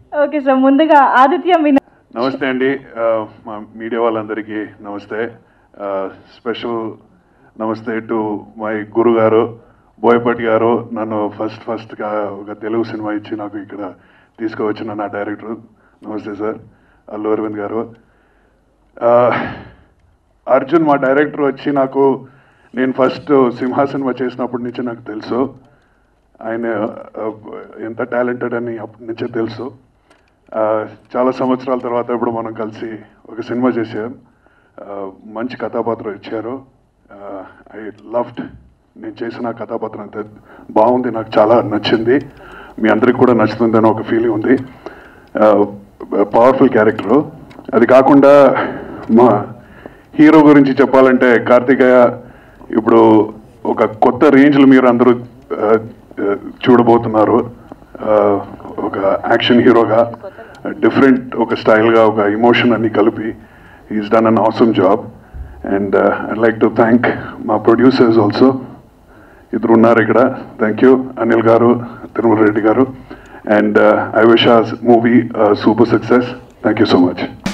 okay sir ముందుగా ఆదిత్య విన నమస్తే అండి ఆ, మా మీడియా వాళ్ళందరికీ నమస్తే స్పెషల్ నమస్తే టు మై గురు గారు బోయపాటి గారు నన్ను ఫస్ట్ ఫస్ట్గా ఒక తెలుగు సినిమా ఇచ్చి నాకు ఇక్కడ తీసుకువచ్చిన నా డైరెక్టర్ నమస్తే సార్ అల్లు అరవింద్ గారు ఆ, అర్జున్ మా డైరెక్టర్ వచ్చి నాకు నేను ఫస్ట్ సింహా సినిమా చేసినప్పటి నుంచి నాకు తెలుసు ఆయన ఆ, ఎంత టాలెంటెడ్ అని అప్పటి నుంచే తెలుసు ఆ, చాలా సంవత్సరాల తర్వాత ఇప్పుడు మనం కలిసి ఒక సినిమా చేసాం ఆ, మంచి కథాపాత్ర ఇచ్చారు ఐ లవ్డ్ నేను చేసిన కథాపాత్ర అంత బాగుంది నాకు చాలా నచ్చింది మీ అందరికి కూడా నచ్చుతుందని ఒక ఫీలింగ్ ఉంది పవర్ఫుల్ క్యారెక్టరు అది కాకుండా మా హీరో గురించి చెప్పాలంటే కార్తికేయ ఇప్పుడు ఒక కొత్త రేంజ్లో మీరు అందరూ ఆ, ఆ, చూడబోతున్నారు ఆ, ఒక యాక్షన్ హీరోగా డిఫరెంట్ ఒక స్టైల్గా ఒక ఇమోషన్ అన్ని కలిపి is done an awesome job and I like to thank మా ప్రొడ్యూసర్స్ ఆల్సో ఇద్దరు ఉన్నారు ఇక్కడ థ్యాంక్ యూ అనిల్ గారు తిరుమల రెడ్డి గారు and I wish a movie super success thank you so much